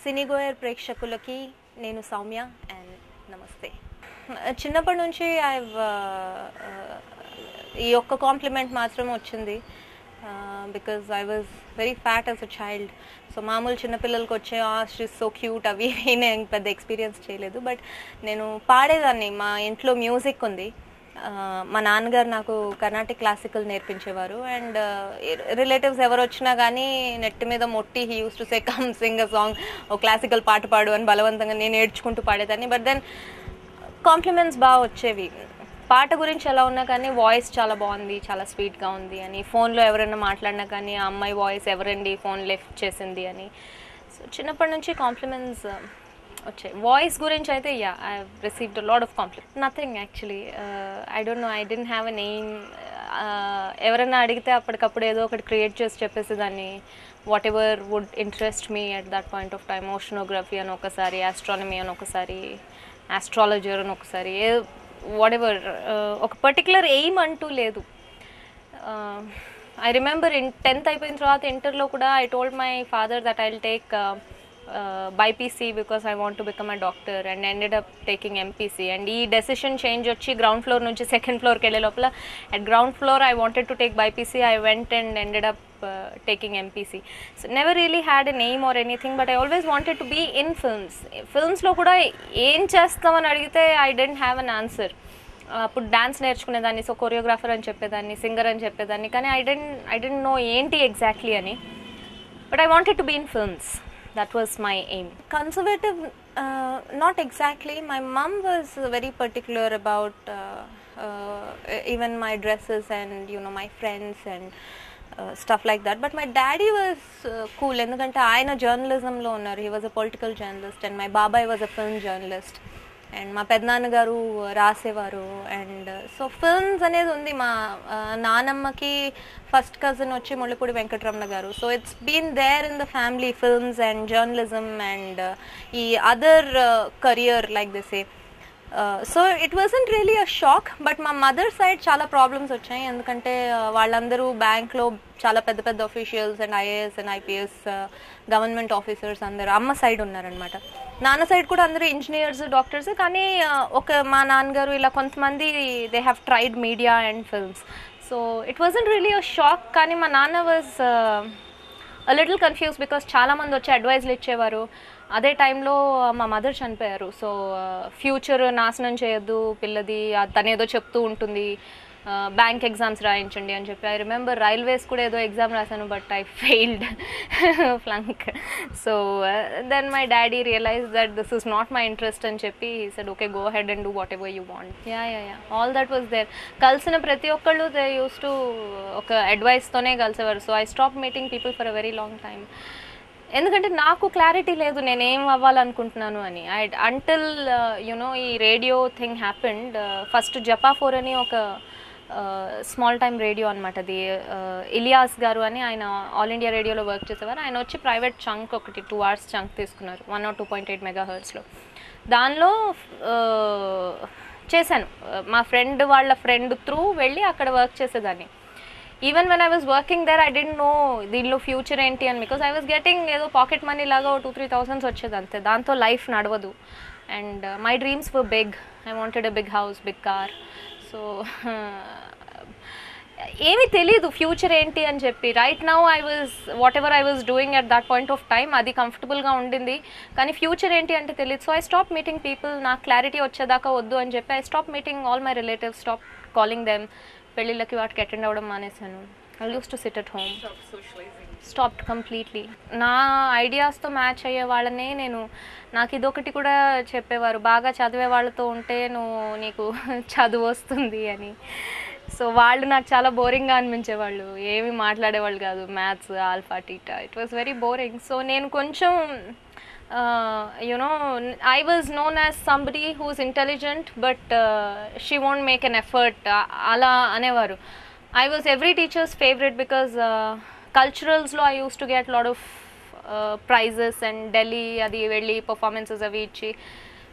cinegoer ప్రేక్షకులకి నేను Soumya and నమస్తే చిన్నప్పటి నుంచి ఐ ఈ ఒక్క కాంప్లిమెంట్ మాత్రం వచ్చింది because I was very fat as a child so మామూలు చిన్నపిల్లలకి వచ్చే షీస్ సో క్యూట్ అవి ఇవి నేను పెద్ద ఎక్స్పీరియన్స్ చేయలేదు బట్ నేను పాడేదాన్ని మా ఇంట్లో మ్యూజిక్ ఉంది ఆ, మా నాన్నగారు నాకు కర్ణాటిక్ క్లాసికల్ నేర్పించేవారు అండ్ రిలేటివ్స్ ఎవరు వచ్చినా కానీ నెట్ మీద మొట్టి he used to say come sing a song ఓ క్లాసికల్ పాట పాడు అని బలవంతంగా నేను ఏడ్చుకుంటూ పాడేదాన్ని బట్ దెన్ కాంప్లిమెంట్స్ బాగా వచ్చేవి పాట గురించి ఎలా ఉన్నా కానీ వాయిస్ చాలా బాగుంది చాలా స్వీట్గా ఉంది అని ఫోన్లో ఎవరైనా మాట్లాడినా కానీ ఆ అమ్మాయి వాయిస్ ఎవరండి ఫోన్ లిఫ్ట్ చేసింది అని సో చిన్నప్పటి నుంచి కాంప్లిమెంట్స్ వచ్చాయి వాయిస్ గురించి అయితే yeah I received lot of compliment nothing actually I don't know I didn't have a name ఎవరైనా అడిగితే అప్పటికప్పుడు ఏదో ఒకటి క్రియేట్ చేసి చెప్పేసి దాన్ని whatever would interest me at that point of time oceanography అని ఒకసారి ఆస్ట్రానమీ అని ఒకసారి ఆస్ట్రాలజర్ అని ఒకసారి ఏ వాట్ ఎవర్ ఒక పర్టికులర్ ఎయిమ్ అంటూ లేదు ఐ రిమెంబర్ ఇన్ టెన్త్ అయిపోయిన తర్వాత ఇంటర్లో కూడా I told my father that I will take BiPC because I want to become a doctor and ended up taking MPC and ఈ డెసిషన్ చేంజ్ వచ్చి ground floor నుంచి second ఫ్లోర్కి వెళ్ళే లోపల at ground floor I wanted to take BiPC I went and ended up taking MPC so never really had a name or anything but I always wanted to be in films ఫిల్మ్స్లో కూడా ఏం చేస్తామని అడిగితే I didn't have an answer అప్పుడు dance నేర్చుకునేదాన్ని so choreographer అని చెప్పేదాన్ని singer అని చెప్పేదాన్ని కానీ I didn't I didn't know ఏంటి ఎగ్జాక్ట్లీ అని but I wanted to be in films that was my aim conservative not exactly my mum was very particular about even my dresses and you know my friends and stuff like that but my daddy was cool ఎందుకంటే ఆయన జర్నలిజంలో ఉన్నారు he was a political journalist and my బాబాయ్ was a film journalist and మా పెద్దనాన్నగారు రాసేవారు and so films అనేది ఉంది మా ఆ, నానమ్మకి ఫస్ట్ కజిన్ వచ్చి ముళ్ళపూడి వెంకటరమణ గారు so it's been there in the family films and journalism and ఈ అదర్ కరియర్ లైక్ దిస్ ఏ so it wasn't really a shock but మా మదర్ సైడ్ చాలా ప్రాబ్లమ్స్ వచ్చాయి ఎందుకంటే uh, వాళ్ళందరూ బ్యాంక్లో చాలా పెద్ద పెద్ద officials and IAS and IPS government officers అందరు అమ్మ సైడ్ ఉన్నారనమాట నాన్న సైడ్ కూడా అందరూ ఇంజనీర్స్ డాక్టర్స్ కానీ uh, ఒక మా నాన్నగారు ఇలా కొంతమంది they have tried media and films so it wasn't really a shock కానీ మా నాన్న was a little confuse because చాలామంది వచ్చి అడ్వైజ్లు ఇచ్చేవారు అదే టైంలో మా మదర్ చనిపోయారు సో ఫ్యూచర్ నాశనం చేయొద్దు పిల్లది ఆ తనేదో చెప్తూ ఉంటుంది బ్యాంక్ ఎగ్జామ్స్ రాయించండి అని చెప్పి ఐ రిమెంబర్ రైల్వేస్ కూడా ఏదో ఎగ్జామ్ రాశాను but I failed flunk so then my daddy realise that this is not my interest అని చెప్పి said okay go ahead and do whatever you want ya ya ya all that was there కలిసిన ప్రతి ఒక్కళ్ళు they used to ఒక అడ్వైస్తోనే కలిసేవారు so I stop meeting people for a very long time ఎందుకంటే నాకు క్లారిటీ లేదు నేనేం అవ్వాలనుకుంటున్నాను అని ఐ అంటిల్ యునో ఈ రేడియో థింగ్ హ్యాపెండ్ ఫస్ట్ జపా ఫోర్ అని ఒక స్మాల్ టైమ్ రేడియో అనమాట అది ఇలియాస్ గారు అని ఆయన ఆల్ ఇండియా రేడియోలో వర్క్ చేసేవారు ఆయన వచ్చి ప్రైవేట్ చంక్ ఒకటి టూ అవర్స్ చంక్ తీసుకున్నారు one or two point eight mega హర్ట్స్లో దానిలో uh, చేశాను Uh, మా ఫ్రెండ్ వాళ్ళ ఫ్రెండ్ త్రూ వెళ్ళి అక్కడ వర్క్ చేసేదాన్ని even when I was working there I didn't know దీనిలో ఫ్యూచర్ ఏంటి అని బికాస్ ఐ వాజ్ గెటింగ్ ఏదో పాకెట్ మనీ లాగా టూ త్రీ థౌసండ్స్ వచ్చేది అంతే దాంతో లైఫ్ నడవదు and my dreams for big I wanted a big house big car so ఏమీ తెలియదు ఫ్యూచర్ ఏంటి అని చెప్పి right now I was whatever I was doing at that point of time అది కంఫర్టబుల్గా ఉండింది కానీ ఫ్యూచర్ ఏంటి అంటే తెలియదు so I stop meeting people నాకు క్లారిటీ వచ్చేదాకా వద్దు అని చెప్పి I stop meeting all my relatives stop calling them పెళ్ళిళ్ళకి వాటికి అటెండ్ అవ్వడం మానేశాను I used to sit at home stopped completely నా ఐడియాస్తో మ్యాచ్ అయ్యే వాళ్ళనే నేను నాకు ఇదొకటి కూడా చెప్పేవారు బాగా చదివే వాళ్ళతో ఉంటే నువ్వు నీకు చదువు వస్తుంది అని సో వాళ్ళు నాకు చాలా బోరింగ్గా అనిపించేవాళ్ళు ఏమి మాట్లాడేవాళ్ళు కాదు maths alpha theta it was very boring so నేను కొంచెం you know I was known as somebody who's intelligent but she won't make an effort అలా అనేవారు I was every teachers favourite because కల్చరల్స్లో I used to get lot of prizes and Delhi అది వెళ్ళి performances అవి ఇచ్చి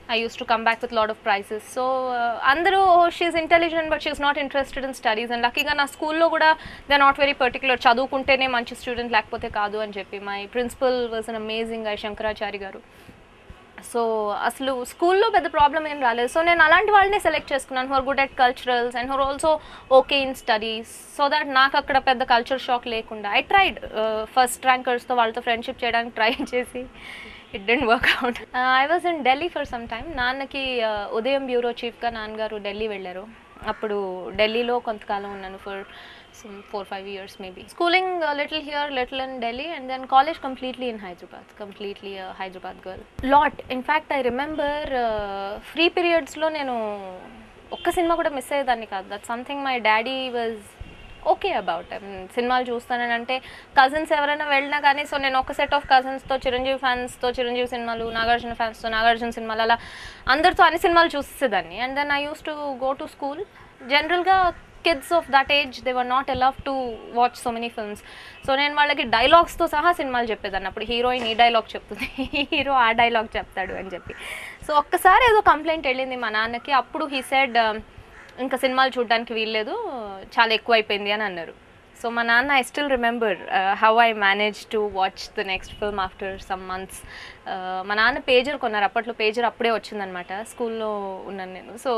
I used to come back with lot of prizes so అందరూ she's intelligent but she's not interested in studies and లక్కీగా నా స్కూల్లో కూడా దే నాట్ వెరీ పర్టికులర్ చదువుకుంటేనే మంచి స్టూడెంట్ లేకపోతే కాదు అని చెప్పి my principal was an amazing I Shankarachari గారు సో అసలు స్కూల్లో పెద్ద ప్రాబ్లం ఏం రాలేదు సో నేను అలాంటి వాళ్ళని సెలెక్ట్ చేసుకున్నాను who're good at culturals and who're also okay in studies so that నాకు అక్కడ పెద్ద కల్చర్ షాక్ లేకుండా ఐ ట్రైడ్ ఫస్ట్ ర్యాంకర్స్తో వాళ్ళతో ఫ్రెండ్షిప్ చేయడానికి ట్రై చేసి it didn't work out I was in Delhi for some time నాన్నకి uh, ఉదయం బ్యూరో చీఫ్గా నాన్నగారు ఢిల్లీ వెళ్ళారు అప్పుడు ఢిల్లీలో కొంతకాలం ఉన్నాను for some four five years maybe schooling a little here little in delhi and then college completely in hyderabad completely a hyderabad girl lot in fact i remember uh, free periods లో నేను ఒక్క cinema కూడా miss అయ్యేదాన్ని కాదు that something my daddy was okay about సినిమాలు చూస్తానని అంటే cousins ఎవరైనా వెళ్ళినా కానీ సో నేను ఒక సెట్ ఆఫ్ కజిన్స్తో చిరంజీవి ఫ్యాన్స్తో చిరంజీవి సినిమాలు నాగార్జున ఫ్యాన్స్తో నాగార్జున సినిమాలు అలా అందరితో అన్ని సినిమాలు చూసేదాన్ని and then I used to go to school జనరల్గా kids of that age they were not allow to watch so many films so నేను వాళ్ళకి డైలాగ్స్తో సహా సినిమాలు చెప్పేదాన్ని అప్పుడు హీరోయిన్ ఈ డైలాగ్ చెప్తుంది హీరో ఆ డైలాగ్ చెప్తాడు అని చెప్పి సో ఒక్కసారి ఏదో కంప్లైంట్ వెళ్ళింది మా నాన్నకి అప్పుడు హీ సెడ్ ఇంకా సినిమాలు చూడడానికి వీల్లేదు చాలా ఎక్కువ అయిపోయింది అని అన్నారు సో మా నాన్న I still remember how I manage to watch the next film after some months మా నాన్న పేజర్ కొన్నారు అప్పట్లో పేజర్ అప్పుడే వచ్చిందనమాట స్కూల్లో ఉన్నాను నేను so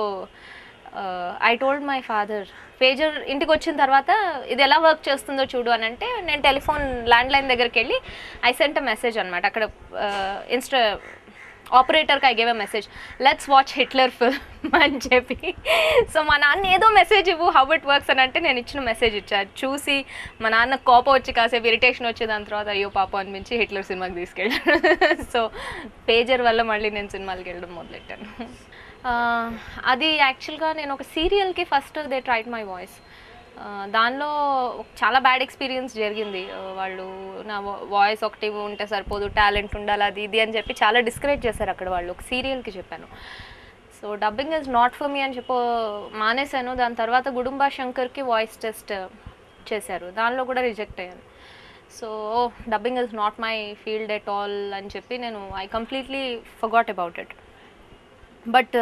I told my father pager ఇంటికి వచ్చిన తర్వాత ఇది ఎలా వర్క్ చేస్తుందో చూడు అని అంటే నేను టెలిఫోన్ ల్యాండ్ లైన్ దగ్గరికి వెళ్ళి ఐ సెంట్ అ మెసేజ్ అనమాట అక్కడ ఇన్స్టా ఆపరేటర్కి I gave a message let's watch Hitler film అని చెప్పి సో మా నాన్న ఏదో మెసేజ్ ఇవ్వు హౌ ఇట్ వర్క్స్ అని అంటే నేను ఇచ్చిన మెసేజ్ ఇచ్చాను చూసి మా నాన్న కోపం వచ్చి కాసేపు ఇరిటేషన్ వచ్చి దాని తర్వాత అయ్యో పాపం అనిపించి హిట్లర్ సినిమాకి తీసుకెళ్ళాను సో పేజర్ వల్ల మళ్ళీ నేను సినిమాలకి వెళ్ళడం మొదలెట్టాను ఆ, అది యాక్చువల్గా నేను ఒక సీరియల్కి first they tried my voice దానిలో చాలా బ్యాడ్ ఎక్స్పీరియన్స్ జరిగింది ఆ, వాళ్ళు నా వాయిస్ ఒకటి ఉంటే సరిపోదు టాలెంట్ ఉండాలి అది ఇది అని చెప్పి చాలా డిస్కరేజ్ చేశారు అక్కడ వాళ్ళు ఒక సీరియల్కి చెప్పాను so dubbing is not for me అని చెప్పి మానేశాను దాని తర్వాత గుడుంబా శంకర్కి వాయిస్ టెస్ట్ చేశారు దానిలో కూడా రిజెక్ట్ అయ్యాను so dubbing is not my field at all అని చెప్పి నేను I completely forgot about it but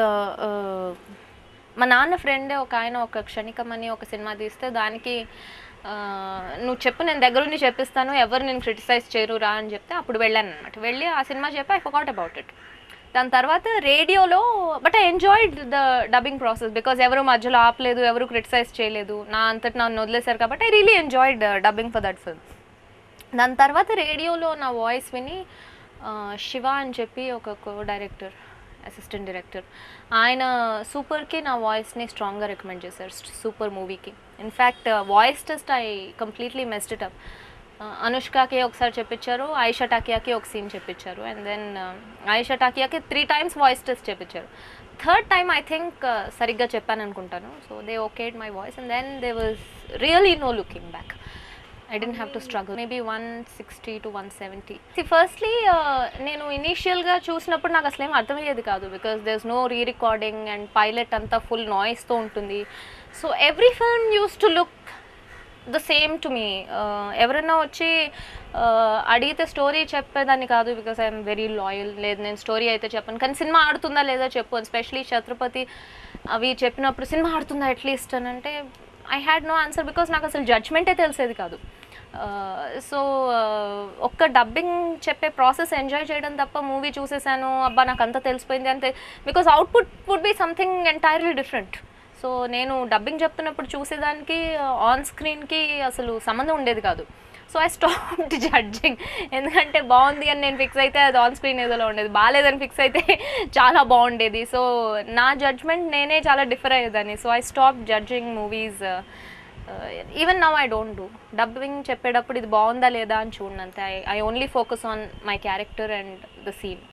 మా నాన్న ఫ్రెండే ఒక ఆయన ఒక క్షణికం అని ఒక సినిమా తీస్తే దానికి ఆ, నువ్వు చెప్పు నేను దగ్గరుండి చెప్పిస్తాను ఎవరు నేను క్రిటిసైజ్ చేయరు రా అని చెప్తే అప్పుడు వెళ్ళాను అనమాట వెళ్ళి ఆ సినిమా చెప్పి ఐ ఫర్గాట్ అబౌట్ ఇట్ దాని తర్వాత రేడియోలో but I enjoyed the dubbing process because ఎవరు మధ్యలో ఆపలేదు ఎవరు క్రిటిసైజ్ చేయలేదు నా అంతటి నన్ను వదిలేశారు కాబట్టి I really enjoyed dubbing for that film దాని తర్వాత రేడియోలో నా వాయిస్ విని ఆ, శివ అని చెప్పి ఒక కో డైరెక్టర్ అసిస్టెంట్ డైరెక్టర్ ఆయన సూపర్కి నా వాయిస్ని స్ట్రాంగ్గా రికమెండ్ చేశారు సూపర్ మూవీకి in fact voice test I completely messed it up అనుష్కకి ఒకసారి చెప్పించారు ఆయిషా టాకియాకి ఒక సీన్ చెప్పించారు అండ్ దెన్ ఆయిషా టాకియాకి త్రీ టైమ్స్ వాయిస్ టెస్ట్ చెప్పించారు థర్డ్ టైం ఐ థింక్ సరిగ్గా చెప్పాను అనుకుంటాను so they okayed my voice and then they was really no looking back I didn't have to struggle maybe one sixty to one seventy సి firstly నేను ఇనీషియల్గా చూసినప్పుడు నాకు అసలు ఏం అర్థమయ్యేది కాదు because there's no re recording and pilot అంతా ఫుల్ నాయిస్తో ఉంటుంది so every film used to look the same to me ఎవరైనా వచ్చి uh, అడిగితే స్టోరీ చెప్పేదాన్ని కాదు బికాస్ ఐఎమ్ వెరీ లాయల్ లేదు నేను స్టోరీ అయితే చెప్పను కానీ సినిమా ఆడుతుందా లేదా చెప్పు ఎస్పెషలీ ఛత్రపతి అవి చెప్పినప్పుడు సినిమా ఆడుతుందా అట్లీస్ట్ అని అంటే I had no answer because నాకు అసలు జడ్జ్మెంటే తెలిసేది కాదు సో ఒక్క డబ్బింగ్ చెప్పే ప్రాసెస్ ఎంజాయ్ చేయడం తప్ప మూవీ చూసేసాను అబ్బా నాకు అంతా తెలిసిపోయింది అంతే because output would be something entirely different so నేను డబ్బింగ్ చెప్తున్నప్పుడు చూసేదానికి ఆన్ స్క్రీన్కి అసలు సంబంధం ఉండేది కాదు సో ఐ స్టాప్ జడ్జింగ్ ఎందుకంటే బాగుంది అని నేను ఫిక్స్ అయితే అది ఆన్ స్క్రీన్ ఏదోలో ఉండేది బాగాలేదని ఫిక్స్ అయితే చాలా బాగుండేది సో నా జడ్జ్మెంట్ నేనే చాలా డిఫర్ అయ్యేదాన్ని so I stop judging movies even now I don't do dubbing చెప్పేటప్పుడు ఇది బాగుందా లేదా అని చూడండి అంతే I I only focus on my character and the scene